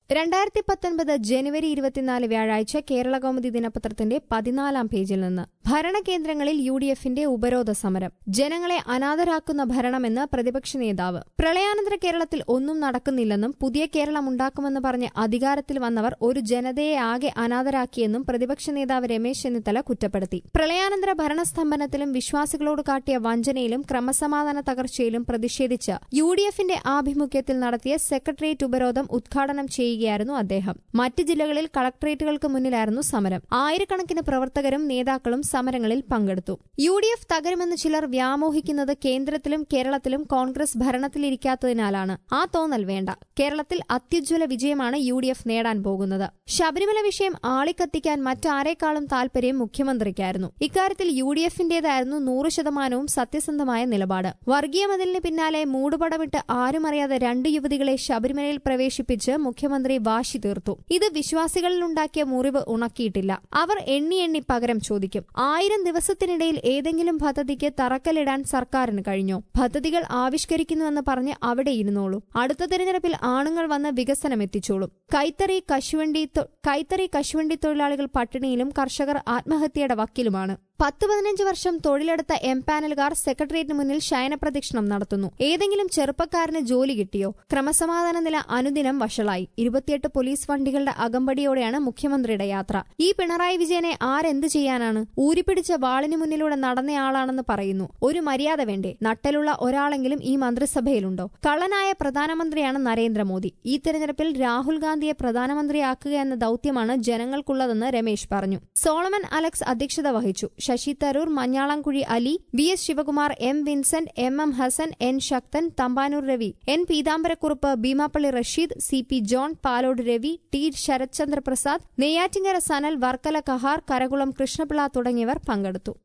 രണ്ടായിരത്തി പത്തൊൻപത് ജനുവരി ഇരുപത്തിനാല് വ്യാഴാഴ്ച കേരള കൗമുദി ദിനപത്രത്തിന്റെ പതിനാലാം പേജിൽ നിന്ന് ഭരണകേന്ദ്രങ്ങളിൽ യു ഡി എഫിന്റെ ഉപരോധ സമരം ജനങ്ങളെ അനാഥരാക്കുന്ന ഭരണമെന്ന് പ്രതിപക്ഷ നേതാവ് പ്രളയാനന്തര കേരളത്തിൽ ഒന്നും നടക്കുന്നില്ലെന്നും പുതിയ കേരളം ഉണ്ടാക്കുമെന്ന് പറഞ്ഞ് അധികാരത്തിൽ വന്നവർ ഒരു ജനതയെ ആകെ അനാഥരാക്കിയെന്നും പ്രതിപക്ഷ നേതാവ് രമേശ് ചെന്നിത്തല കുറ്റപ്പെടുത്തി പ്രളയാനന്തര ഭരണസ്തംഭനത്തിലും വിശ്വാസികളോട് കാട്ടിയ വഞ്ചനയിലും ക്രമസമാധാന തകർച്ചയിലും പ്രതിഷേധിച്ച് യു ഡി എഫിന്റെ ആഭിമുഖ്യത്തിൽ നടത്തിയ സെക്രട്ടേറിയറ്റ് ഉപരോധം ഉദ്ഘാടനം ചെയ്യുകയായിരുന്നു അദ്ദേഹം മറ്റ് ജില്ലകളിൽ കളക്ടറേറ്റുകൾക്ക് മുന്നിലായിരുന്നു സമരം ആയിരക്കണക്കിന് പ്രവർത്തകരും നേതാക്കളും സമരങ്ങളിൽ പങ്കെടുത്തു യു ഡി എഫ് തകരുമെന്ന് ചിലർ വ്യാമോഹിക്കുന്നത് കേന്ദ്രത്തിലും കേരളത്തിലും കോൺഗ്രസ് ഭരണത്തിലിരിക്കാത്തതിനാലാണ് ആ തോന്നൽ വേണ്ട കേരളത്തിൽ അത്യുജ്വല വിജയമാണ് യു ഡി എഫ് നേടാൻ പോകുന്നത് ശബരിമല വിഷയം ആളിക്കത്തിക്കാൻ മറ്റാരേക്കാളും താൽപര്യം മുഖ്യമന്ത്രിക്കായിരുന്നു ഇക്കാര്യത്തിൽ യു ഡി എഫിന്റേതായിരുന്നു നൂറ് ശതമാനവും സത്യസന്ധമായ നിലപാട് വർഗീയ മതിലിന് പിന്നാലെ മൂടുപടമിട്ട് ആരുമറിയാതെ രണ്ട് യുവതികളെ ശബരിമലയിൽ പ്രവേശിപ്പിച്ച് മുഖ്യമന്ത്രി വാശി തീർത്തു ഇത് വിശ്വാസികളിലുണ്ടാക്കിയ മുറിവ് ഉണക്കിയിട്ടില്ല അവർ എണ്ണി എണ്ണി പകരം ചോദിക്കും ആയിരം ദിവസത്തിനിടയിൽ ഏതെങ്കിലും പദ്ധതിക്ക് തറക്കല്ലിടാൻ സർക്കാരിന് കഴിഞ്ഞോ പദ്ധതികൾ ആവിഷ്കരിക്കുന്നുവെന്ന് പറഞ്ഞ് അവിടെ ഇരുന്നോളൂ അടുത്ത തെരഞ്ഞെടുപ്പിൽ ആണുങ്ങൾ വന്ന് വികസനം എത്തിച്ചോളും കൈത്തറി കശുവണ്ടി തൊ- കൈത്തറി കശുവണ്ടി തൊഴിലാളികൾ പട്ടിണിയിലും കർഷകർ ആത്മഹത്യയുടെ വക്കിലുമാണ് പത്ത് പതിനഞ്ച് വർഷം തൊഴിലെടുത്ത എം പാനലുകാർ സെക്രട്ടേറിയറ്റിന് മുന്നിൽ ശയനപ്രദക്ഷിണം നടത്തുന്നു ഏതെങ്കിലും ചെറുപ്പക്കാരന് ജോലി കിട്ടിയോ ക്രമസമാധാന നില അനുദിനം വഷളായി ഇരുപത്തിയെട്ട് പോലീസ് വണ്ടികളുടെ അകമ്പടിയോടെയാണ് മുഖ്യമന്ത്രിയുടെ യാത്ര ഈ പിണറായി വിജയനെ ആരെന്ത് ചെയ്യാനാണ് ഊരിപ്പിടിച്ച വാളിന് മുന്നിലൂടെ നടന്നയാളാണെന്ന് പറയുന്നു ഒരു മര്യാദ വേണ്ടേ നട്ടലുള്ള ഒരാളെങ്കിലും ഈ മന്ത്രിസഭയിലുണ്ടോ കള്ളനായ പ്രധാനമന്ത്രിയാണ് നരേന്ദ്രമോദി ഈ തെരഞ്ഞെടുപ്പിൽ രാഹുൽ ഗാന്ധിയെ പ്രധാനമന്ത്രിയാക്കുക എന്ന ദൌത്യമാണ് ജനങ്ങൾക്കുള്ളതെന്ന് രമേശ് പറഞ്ഞു സോളമൻ അലക്സ് അധ്യക്ഷത വഹിച്ചു Shashi Tharoor Manjalamkuzhi Ali V S Sivakumar M Vincent M M Hassan N Sakthan Thampanoor Ravi N Peethambarakurup Beemapally Rasheed C P John Palode Ravi T Sarathchandra Prasad Neyyattinkara Sanal Varkala Kahar Karakulam Krishnapillai തുടങ്ങിയവർ പങ്കെടുത്തു